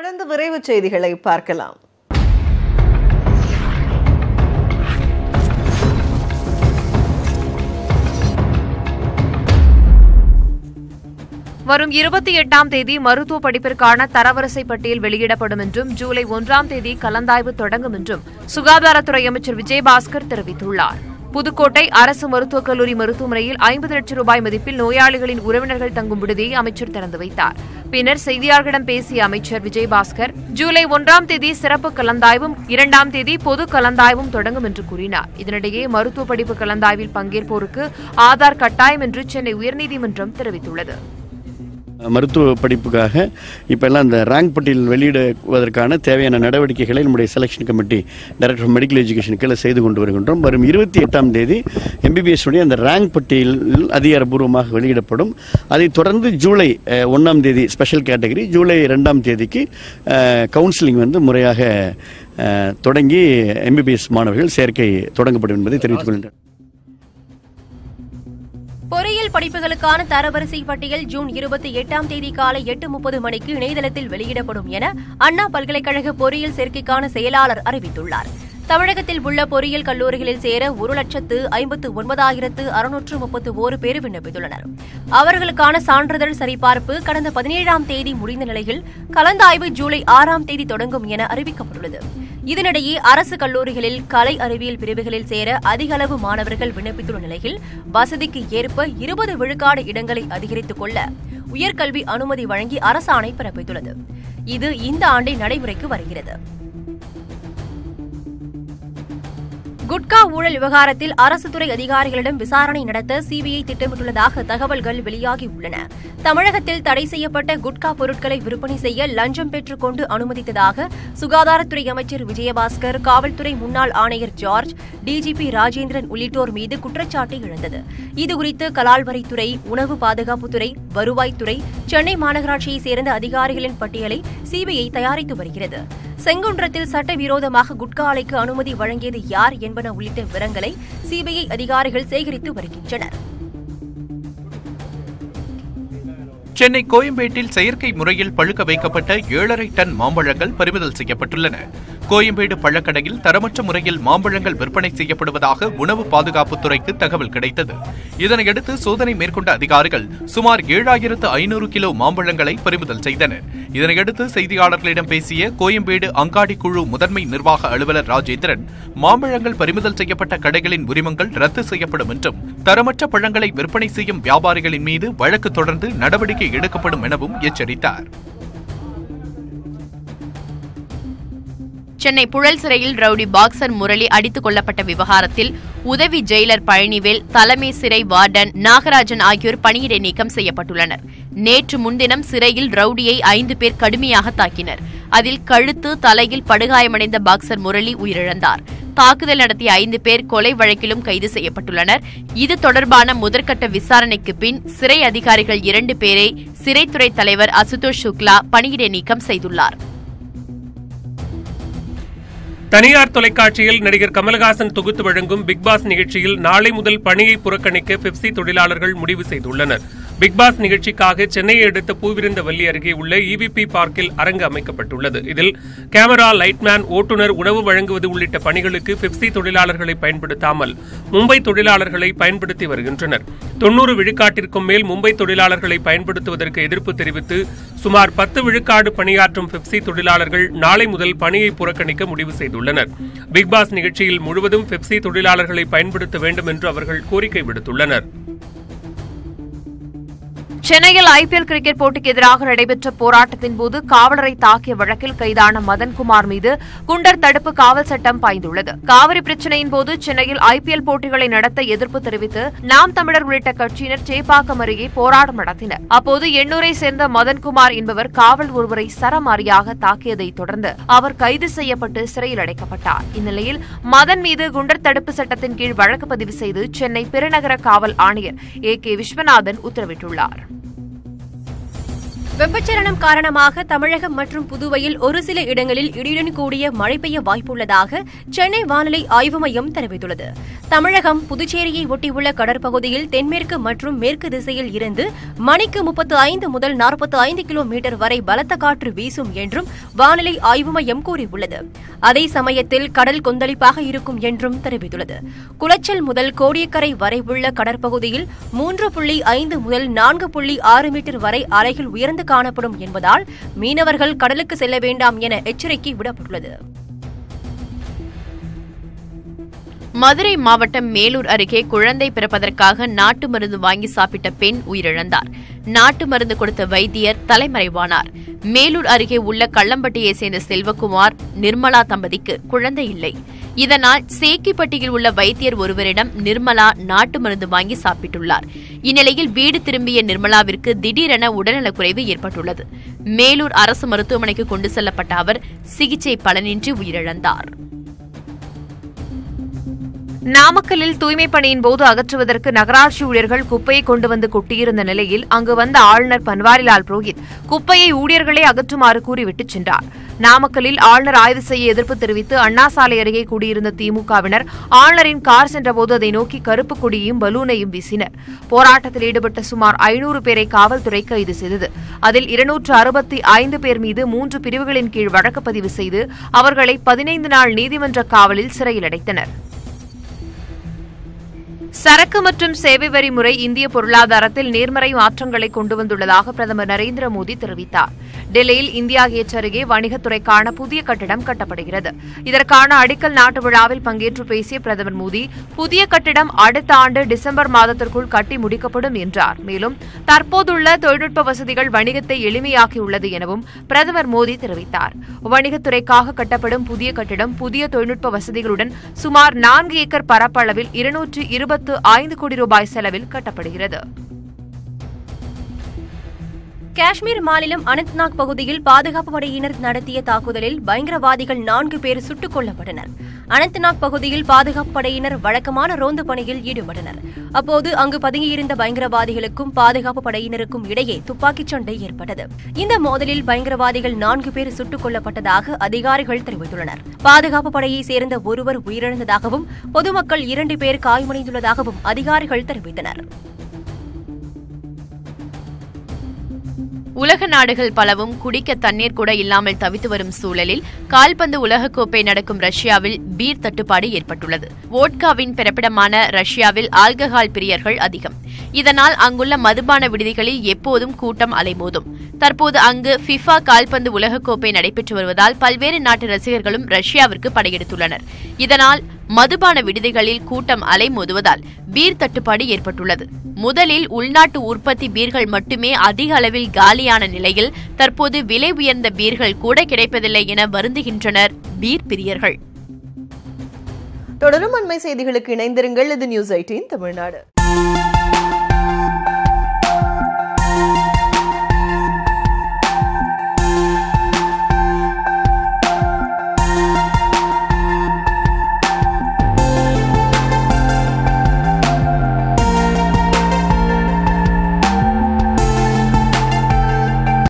தொடர்ந்து விரைவு செய்திகளை பார்க்கலாம் வரும் இருபத்தி எட்டாம் தேதி மருத்துவ படிப்பிற்கான தரவரிசை பட்டியல் வெளியிடப்படும் என்றும் ஜூலை ஒன்றாம் தேதி கலந்தாய்வு தொடங்கும் என்றும் சுகாதாரத்துறை அமைச்சர் விஜயபாஸ்கர் தெரிவித்துள்ளார் புதுக்கோட்டை அரசு மருத்துவக் கல்லூரி மருத்துவமனையில் ஐம்பது லட்சம் ரூபாய் மதிப்பில் நோயாளிகளின் உறவினர்கள் தங்கும் விடுதியை அமைச்சர் திறந்து வைத்தார் பின்னர் செய்தியாளர்களிடம் பேசிய அமைச்சர் விஜயபாஸ்கர் ஜூலை ஒன்றாம் தேதி சிறப்பு கலந்தாய்வும் இரண்டாம் தேதி பொது கலந்தாய்வும் தொடங்கும் என்று கூறினார் இதனிடையே மருத்துவ படிப்பு கலந்தாய்வில் பங்கேற்போருக்கு ஆதார் கட்டாயம் என்று சென்னை உயர்நீதிமன்றம் தெரிவித்துள்ளது மருத்துவ படிப்புக்காக இப்போ எல்லாம் இந்த ரேங்க் பட்டியல் வெளியிடுவதற்கான தேவையான நடவடிக்கைகளை நம்முடைய selection committee director of medical education கீழே செய்து கொண்டு வருகின்றோம் வரும் இருபத்தி எட்டாம் தேதி எம்பிபிஎஸ் உடைய அந்த ரேங்க் பட்டியல் அதிகாரப்பூர்வமாக வெளியிடப்படும் அதைத் தொடர்ந்து ஜூலை அஹ், ஒன்றாம் தேதி ஸ்பெஷல் கேட்டகரி ஜூலை ரெண்டாம் தேதிக்கு கவுன்சிலிங் வந்து முறையாக அஹ், தொடங்கி எம்பிபிஎஸ் மாணவர்கள் சேர்க்கை தொடங்கப்படும் என்பதை தெரிவித்துக் கொள்கின்றனர் பொறியியல் படிப்புகளுக்கான தரவரிசை பட்டியல் ஜூன் இருபத்தி எட்டாம் தேதி காலை எட்டு முப்பது மணிக்கு இணையதளத்தில் வெளியிடப்படும் என அண்ணா பல்கலைக்கழக பொறியியல் சேர்க்கைக்கான செயலாளர் அறிவித்துள்ளார் தமிழகத்தில் உள்ள பொறியியல் கல்லூரிகளில் சேர ஒரு லட்சத்து ஐம்பத்து ஒன்பதாயிரத்து அறுநூற்று முப்பத்து ஓரு பேர் விண்ணப்பித்துள்ளனர் அவர்களுக்கான சான்றிதழ் சரிபார்ப்பு கடந்த பதினேழாம் தேதி முடிந்த நிலையில் கலந்தாய்வு ஜூலை ஆறாம் தேதி தொடங்கும் என அறிவிக்கப்பட்டுள்ளது இதனிடையே அரசு கல்லூரிகளில் கலை அறிவியல் பிரிவுகளில் சேர அதிக அளவு மாணவர்கள் விண்ணப்பித்துள்ள நிலையில் வசதிக்கு ஏற்ப இருபது விழுக்காடு இடங்களை அதிகரித்துக் கொள்ள உயர்கல்வி அனுமதி வழங்கி அரசாணை பிறப்பித்துள்ளது இது இந்த ஆண்டை நடைமுறைக்கு வருகிறது குட்கா ஊழல் விவகாரத்தில் அரசு துறை அதிகாரிகளிடம் விசாரணை நடத்த சிபிஐ திட்டமிட்டுள்ளதாக தகவல்கள் வெளியாகியுள்ளன தமிழகத்தில் தடை செய்யப்பட்ட குட்கா பொருட்களை விற்பனை செய்ய லஞ்சம் பெற்றுக் கொண்டு அனுமதித்ததாக சுகாதாரத்துறை அமைச்சர் விஜயபாஸ்கர் காவல்துறை முன்னாள் ஆணையர் ஜார்ஜ் டிஜிபி ராஜேந்திரன் உள்ளிட்டோர் மீது குற்றச்சாட்டு எழுந்தது இதுகுறித்து கலால்வரித்துறை உணவு பாதுகாப்புத்துறை வருவாய்த்துறை சென்னை மாநகராட்சியைச் சேர்ந்த அதிகாரிகளின் பட்டியலை சிபிஐ தயாரித்து வருகிறது செங்குன்றத்தில் சட்டவிரோதமாக குட்கா ஆலைக்கு அனுமதி வழங்கியது யார் என்பன உள்ளிட்ட விவரங்களை சிபிஐ அதிகாரிகள் சேகரித்து வருகின்றனர் சென்னை கோயம்பேட்டில் செயற்கை முறையில் பழுக்க வைக்கப்பட்ட ஏழரை டன் மாம்பழங்கள் பறிமுதல் செய்யப்பட்டுள்ளன கோயம்பேடு பழக்கடையில் தரமற்ற முறையில் மாம்பழங்கள் விற்பனை செய்யப்படுவதாக உணவு பாதுகாப்புத்துறைக்கு தகவல் கிடைத்தது இதனையடுத்து சோதனை மேற்கொண்ட அதிகாரிகள் சுமார் ஏழாயிரத்து ஐநூறு கிலோ மாம்பழங்களை பறிமுதல் செய்தனர் இதனையடுத்து செய்தியாளர்களிடம் பேசிய கோயம்பேடு அங்காடி குழு முதன்மை நிர்வாக அலுவலர் ராஜேந்திரன் மாம்பழங்கள் பறிமுதல் செய்யப்பட்ட கடைகளின் உரிமங்கள் ரத்து செய்யப்படும் என்றும் தரமற்ற பழங்களை விற்பனை செய்யும் வியாபாரிகளின் மீது வழக்கு தொடர்ந்து நடவடிக்கை எடுக்கப்படும் எனவும் எச்சரித்தார் சென்னை புழல் சிறையில் ரவுடி பாக்சர் முரளி அடித்துக் கொல்லப்பட்ட விவகாரத்தில் உதவி ஜெயிலர் பழனிவேல் தலைமை சிறை வார்டன் நாகராஜன் ஆகியோர் பணியிடை நீக்கம் செய்யப்பட்டுள்ளனர் நேற்று முன்தினம் சிறையில் ரவுடியை ஐந்து பேர் கடுமையாக தாக்கினர் அதில் கழுத்து தலையில் படுகாயமடைந்த பாக்சர் முரளி உயிரிழந்தார் தாக்குதல் நடத்திய ஐந்து பேர் கொலை வழக்கிலும் கைது செய்யப்பட்டுள்ளனர் இது தொடர்பான முதற்கட்ட விசாரணைக்கு பின் சிறை அதிகாரிகள் இரண்டு பேரை சிறைத்துறை தலைவர் அசுதோஷ் சுக்லா பணியிடை நீக்கம் செய்துள்ளார் தனியார் தொலைக்காட்சியில் நடிகர் கமலஹாசன் தொகுத்து வழங்கும் பிக் பாஸ் நிகழ்ச்சியில் நாளை முதல் பணியை புறக்கணிக்க பெப்சி தொழிலாளர்கள் முடிவு செய்துள்ளனர் பிக் பாஸ் நிகழ்ச்சிக்காக சென்னையை அடுத்த பூவிருந்தவல்லி அருகே உள்ள இவிபி பார்க்கில் அரங்கு அமைக்கப்பட்டுள்ளது இதில் கேமரா லைட்மேன் ஓட்டுநர் உணவு வழங்குவது உள்ளிட்ட பணிகளுக்கு பெப்சி தொழிலாளர்களை பயன்படுத்தாமல் மும்பை தொழிலாளர்களை பயன்படுத்தி வருகின்றனர் தொன்னூறு விழுக்காட்டிற்கும் மேல் மும்பை தொழிலாளர்களை பயன்படுத்துவதற்கு எதிர்ப்பு தெரிவித்து சுமார் பத்து விழுக்காடு பணியாற்றும் பெப்சி தொழிலாளர்கள் நாளை முதல் பணியை புறக்கணிக்க முடிவு செய்துள்ளனர் பிக் பாஸ் நிகழ்ச்சியில் முழுவதும் பெப்சி தொழிலாளர்களை பயன்படுத்த வேண்டும் என்று அவர்கள் கோரிக்கை விடுத்துள்ளனர் சென்னையில் ஐபிஎல் கிரிக்கெட் போட்டிக்கு எதிராக நடைபெற்ற போராட்டத்தின் போது காவலரை தாக்கிய வழக்கில் கைதான மதன்குமார் மீது குண்டர் தடுப்பு காவல் சட்டம் பாய்ந்துள்ளது காவிரி பிரச்சினையின் போது சென்னையில் ஐபிஎல் போட்டிகளை நடத்த எதிர்ப்பு தெரிவித்து நாம் தமிழர் உள்ளிட்ட கட்சியினர் சேப்பாக்கம் அருகே போராட்டம் நடத்தினர் அப்போது எண்ணூரை சேர்ந்த மதன்குமார் என்பவர் காவல் ஒருவரை சரமாரியாக தாக்கியதை தொடர்ந்து அவர் கைது செய்யப்பட்டு சிறையில் அடைக்கப்பட்டார் இந்நிலையில் மதன் மீது குண்டர் தடுப்பு சட்டத்தின் கீழ் வழக்கு பதிவு செய்து சென்னை பெருநகர காவல் ஆணையர் ஏ கே விஸ்வநாதன் உத்தரவிட்டுள்ளார் வெப்பச்சலனம் காரணமாக தமிழகம் மற்றும் புதுவையில் ஒரு சில இடங்களில் இடியுடன் கூடிய மழை பெய்ய வாய்ப்புள்ளதாக சென்னை வானிலை ஆய்வு மையம் தெரிவித்துள்ளது தமிழகம் புதுச்சேரியை ஒட்டியுள்ள கடற்பகுதியில் தென்மேற்கு மற்றும் மேற்கு திசையில் இருந்து மணிக்கு முப்பத்து ஐந்து முதல் நாற்பத்தி ஐந்து கிலோமீட்டர் வரை பலத்த காற்று வீசும் என்றும் வானிலை ஆய்வு மையம் கூறியுள்ளது அதே சமயத்தில் கடல் கொந்தளிப்பாக இருக்கும் என்றும் தெரிவித்துள்ளது குளச்சல் முதல் கோடியக்கரை வரை உள்ள கடற்பகுதியில் மூன்று புள்ளி ஐந்து முதல் நான்கு புள்ளி ஆறு மீட்டர் வரை அலைகள் உயர்ந்து காணப்படும் என்பதால் மீனவர்கள் கடலுக்கு செல்ல வேண்டாம் என எச்சரிக்கை விடப்பட்டுள்ளது மதுரை மாவட்டம் மேலூர் அருகே குழந்தை பிறப்பதற்காக நாட்டு மருந்து வாங்கி சாப்பிட்ட பெண் உயிரிழந்தார் நாட்டு மருந்து கொடுத்த வைத்தியர் தலைமறைவானார் மேலூர் அருகே உள்ள கள்ளம்பட்டியை சேர்ந்த செல்வகுமார் நிர்மலா தம்பதிக்கு குழந்தை இல்லை இதனால் சேக்கிப்பட்டியில் உள்ள வைத்தியர் ஒருவரிடம் நிர்மலா நாட்டு மருந்து வாங்கி சாப்பிட்டுள்ளார் இந்நிலையில் வீடு திரும்பிய நிர்மலாவிற்கு திடீரென உடல்நலக்குறைவு ஏற்பட்டுள்ளது மேலூர் அரசு மருத்துவமனைக்கு கொண்டு செல்லப்பட்ட அவர் சிகிச்சை பலனின்றி உயிரிழந்தார் நாமக்கல்லில் தூய்மை பணியின் போது அகற்றுவதற்கு நகராட்சி ஊழியர்கள் குப்பையை கொண்டு வந்து கொட்டியிருந்த நிலையில் அங்கு வந்த ஆளுநர் பன்வாரிலால் புரோஹித் குப்பையை ஊழியர்களே அகற்றுமாறு கூறிவிட்டு சென்றார் நாமக்கல்லில் ஆளுநர் ஆய்வு செய்ய எதிர்ப்பு தெரிவித்து அண்ணா சாலை அருகே கூடியிருந்த திமுகவினர் ஆளுநரின் கார் சென்றபோது அதை நோக்கி கருப்பு கொடியையும் பலூனையும் வீசினர் போராட்டத்தில் ஈடுபட்ட சுமார் ஐநூறு பேரை காவல்துறை கைது செய்தது அதில் இருநூற்று அறுபத்தி ஐந்து பேர் மீது மூன்று பிரிவுகளின் கீழ் வழக்கு பதிவு செய்து அவர்களை பதினைந்து நாள் நீதிமன்ற காவலில் சிறையில் அடைத்தனர் சரக்கு மற்றும் சேவை வரி முறை இந்திய பொருளாதாரத்தில் நேர்மறை மாற்றங்களை கொண்டு வந்துள்ளதாக பிரதமர் நரேந்திர மோடி தெரிவித்தார் டெல்லியில் இந்தியா கேட் அருகே வணிகத்துறைக்கான புதிய கட்டிடம் கட்டப்படுகிறது இதற்கான அடிக்கல் நாட்டு விழாவில் பங்கேற்று பேசிய பிரதமர் மோடி புதிய கட்டிடம் அடுத்த ஆண்டு டிசம்பர் மாதத்திற்குள் கட்டி முடிக்கப்படும் என்றார் மேலும் தற்போதுள்ள தொழில்நுட்ப வசதிகள் வணிகத்தை எளிமையாக்கியுள்ளது எனவும் பிரதமர் மோடி தெரிவித்தார் வணிகத்துறைக்காக கட்டப்படும் புதிய கட்டிடம் புதிய தொழில்நுட்ப வசதிகளுடன் சுமார் நான்கு ஏக்கர் பரப்பளவில் இருநூற்று இருபத்து ஐந்து கோடி ரூபாய் செலவில் கட்டப்படுகிறது காஷ்மீர் மாநிலம் அனந்த்நாக் பகுதியில் பாதுகாப்பு படையினர் நடத்திய தாக்குதலில் பயங்கரவாதிகள் நான்கு பேர் சுட்டுக் கொல்லப்பட்டனர் அனந்த்நாக் பகுதியில் பாதுகாப்பு படையினர் வழக்கமான ரோந்து பணியில் ஈடுபட்டனர் அப்போது அங்கு பதுங்கியிருந்த பயங்கரவாதிகளுக்கும் பாதுகாப்பு படையினருக்கும் இடையே துப்பாக்கிச் சண்டை ஏற்பட்டது இந்த மோதலில் பயங்கரவாதிகள் நான்கு பேர் சுட்டுக் கொல்லப்பட்டதாக அதிகாரிகள் தெரிவித்துள்ளனர் பாதுகாப்பு படையை சேர்ந்த ஒருவர் உயிரிழந்ததாகவும் பொதுமக்கள் இரண்டு பேர் காயமடைந்துள்ளதாகவும் அதிகாரிகள் தெரிவித்தனர் உலக நாடுகள் பலவும் குடிக்க தண்ணீர் கூட இல்லாமல் தவித்து வரும் சூழலில் கால்பந்து உலகக்கோப்பை நடக்கும் ரஷ்யாவில் பீர் தட்டுப்பாடு ஏற்பட்டுள்ளது வோட்காவின் பிறப்பிடமான ரஷ்யாவில் ஆல்கஹால் பிரியர்கள் அதிகம் இதனால் அங்குள்ள மதுபான விடுதிகளில் எப்போதும் கூட்டம் அலைமோதும் தற்போது அங்கு ஃபிஃபா கால்பந்து உலகக்கோப்பை நடைபெற்று வருவதால் பல்வேறு நாட்டு ரசிகர்களும் ரஷ்யாவிற்கு படையெடுத்துள்ளனர் இதனால் மதுபான விடுதிகளில் கூட்டம் அலைமோதுவதால் பீர் தட்டுப்பாடு ஏற்பட்டுள்ளது முதலில் உள்நாட்டு உற்பத்தி பீர்கள் மட்டுமே அதிக அளவில் காலியான நிலையில் தற்போது விலை உயர்ந்த பீர்கள் கூட கிடைப்பதில்லை என வருந்துகின்றனர் பீர் பிரியர்கள் தொடரும் அண்மை செய்திகளுக்கு இணைந்திருங்கள் இது நியூஸ் எயிட்டீன் தமிழ்நாடு